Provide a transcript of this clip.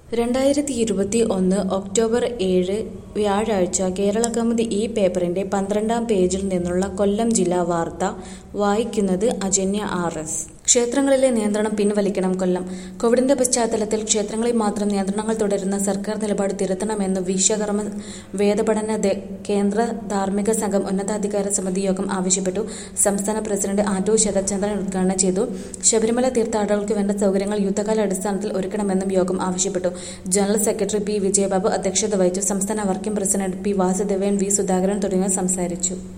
രണ്ടായിരത്തി ഇരുപത്തി ഒന്ന് ഒക്ടോബർ ഏഴ് വ്യാഴാഴ്ച കേരള കൗമുദി ഈ പേപ്പറിന്റെ പന്ത്രണ്ടാം പേജിൽ നിന്നുള്ള കൊല്ലം ജില്ലാ വാർത്ത വായിക്കുന്നത് അജന്യ ആർ എസ് ക്ഷേത്രങ്ങളിലെ നിയന്ത്രണം പിൻവലിക്കണം കൊല്ലം കോവിഡിന്റെ പശ്ചാത്തലത്തിൽ ക്ഷേത്രങ്ങളിൽ മാത്രം നിയന്ത്രണങ്ങൾ തുടരുന്ന സർക്കാർ നിലപാട് തിരുത്തണമെന്ന് വിശ്വകർമ്മ വേദപഠന ദേ- കേന്ദ്ര ധാർമ്മിക സംഘം ഉന്നതാധികാര സമിതി യോഗം ആവശ്യപ്പെട്ടു സംസ്ഥാന പ്രസിഡന്റ് ആറ്റോ ശരത്ചന്ദ്രൻ ഉദ്ഘാടനം ചെയ്തു ശബരിമല തീർത്ഥാടകർക്ക് വേണ്ട സൗകര്യങ്ങൾ യുദ്ധകാല അടിസ്ഥാനത്തിൽ ഒരുക്കണമെന്നും യോഗം ആവശ്യപ്പെട്ടു ജനറൽ സെക്രട്ടറി പി വിജയബാബു അധ്യക്ഷത വഹിച്ചു സംസ്ഥാന working president P Vasudevan V Sudhakaran തുടങ്ങിയവർ സംസാരിച്ചു